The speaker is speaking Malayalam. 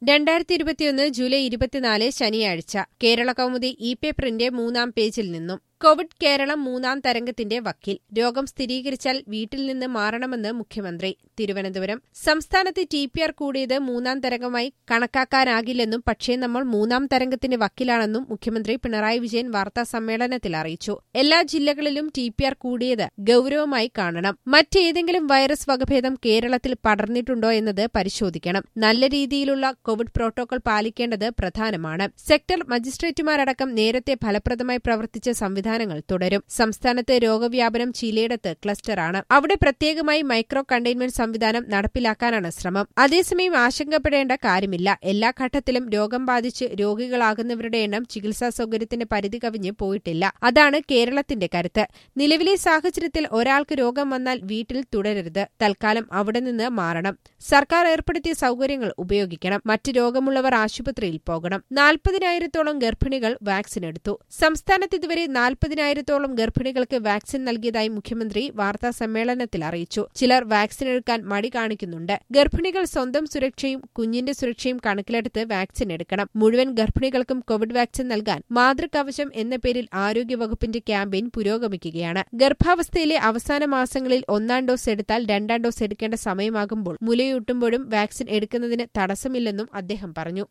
രണ്ടായിരത്തി ഇരുപത്തിയൊന്ന് ജൂലൈ ഇരുപത്തിനാല് ശനിയാഴ്ച കേരള കൗമുദി ഇ പേപ്പറിന്റെ മൂന്നാം പേജിൽ നിന്നും കോവിഡ് കേരളം മൂന്നാം തരംഗത്തിന്റെ വക്കിൽ രോഗം സ്ഥിരീകരിച്ചാൽ വീട്ടിൽ നിന്ന് മാറണമെന്ന് മുഖ്യമന്ത്രി തിരുവനന്തപുരം സംസ്ഥാനത്ത് ടി പി ആർ കൂടിയത് മൂന്നാം തരംഗമായി കണക്കാക്കാനാകില്ലെന്നും പക്ഷേ നമ്മൾ മൂന്നാം തരംഗത്തിന്റെ വക്കിലാണെന്നും മുഖ്യമന്ത്രി പിണറായി വിജയൻ വാർത്താ സമ്മേളനത്തിൽ അറിയിച്ചു എല്ലാ ജില്ലകളിലും ടി പി ആർ കൂടിയത് ഗൌരവമായി കാണണം മറ്റേതെങ്കിലും വൈറസ് വകഭേദം കേരളത്തിൽ പടർന്നിട്ടുണ്ടോ എന്നത് പരിശോധിക്കണം നല്ല രീതിയിലുള്ള കോവിഡ് പ്രോട്ടോകോൾ പാലിക്കേണ്ടത് പ്രധാനമാണ് സെക്ടർ മജിസ്ട്രേറ്റുമാരടക്കം നേരത്തെ ഫലപ്രദമായി പ്രവർത്തിച്ച സംവിധാനങ്ങൾ തുടരും സംസ്ഥാനത്ത് രോഗവ്യാപനം ചിലയിടത്ത് ക്ലസ്റ്ററാണ് അവിടെ പ്രത്യേകമായി മൈക്രോ കണ്ടെയ്ൻമെന്റ് സംവിധാനം നടപ്പിലാക്കാനാണ് ശ്രമം അതേസമയം ആശങ്കപ്പെടേണ്ട കാര്യമില്ല എല്ലാ ഘട്ടത്തിലും രോഗം ബാധിച്ച് രോഗികളാകുന്നവരുടെ എണ്ണം ചികിത്സാ സൗകര്യത്തിന്റെ പരിധി കവിഞ്ഞ് പോയിട്ടില്ല അതാണ് കേരളത്തിന്റെ കരുത്ത് നിലവിലെ സാഹചര്യത്തിൽ ഒരാൾക്ക് രോഗം വന്നാൽ വീട്ടിൽ തുടരരുത് തൽക്കാലം അവിടെ നിന്ന് മാറണം സർക്കാർ ഏർപ്പെടുത്തിയ സൗകര്യങ്ങൾ ഉപയോഗിക്കണം മറ്റ് രോഗമുള്ളവർ ആശുപത്രിയിൽ പോകണം നാൽപ്പതിനായിരത്തോളം ഗർഭിണികൾ വാക്സിൻ എടുത്തു സംസ്ഥാനത്ത് ഇതുവരെ നാൽപ്പതിനായിരത്തോളം ഗർഭിണികൾക്ക് വാക്സിൻ നൽകിയതായി മുഖ്യമന്ത്രി വാർത്താ സമ്മേളനത്തിൽ അറിയിച്ചു ചിലർ വാക്സിൻ എടുക്കാൻ മടി കാണിക്കുന്നുണ്ട് ഗർഭിണികൾ സ്വന്തം സുരക്ഷയും കുഞ്ഞിന്റെ സുരക്ഷയും കണക്കിലെടുത്ത് വാക്സിൻ എടുക്കണം മുഴുവൻ ഗർഭിണികൾക്കും കോവിഡ് വാക്സിൻ നൽകാൻ മാതൃകവചം എന്ന പേരിൽ ആരോഗ്യവകുപ്പിന്റെ ക്യാമ്പയിൻ പുരോഗമിക്കുകയാണ് ഗർഭാവസ്ഥയിലെ അവസാന മാസങ്ങളിൽ ഒന്നാം ഡോസ് എടുത്താൽ രണ്ടാം ഡോസ് എടുക്കേണ്ട സമയമാകുമ്പോൾ മുലയൂട്ടുമ്പോഴും വാക്സിൻ എടുക്കുന്നതിന് തടസ്സമില്ലെന്നും അദ്ദേഹം പറഞ്ഞു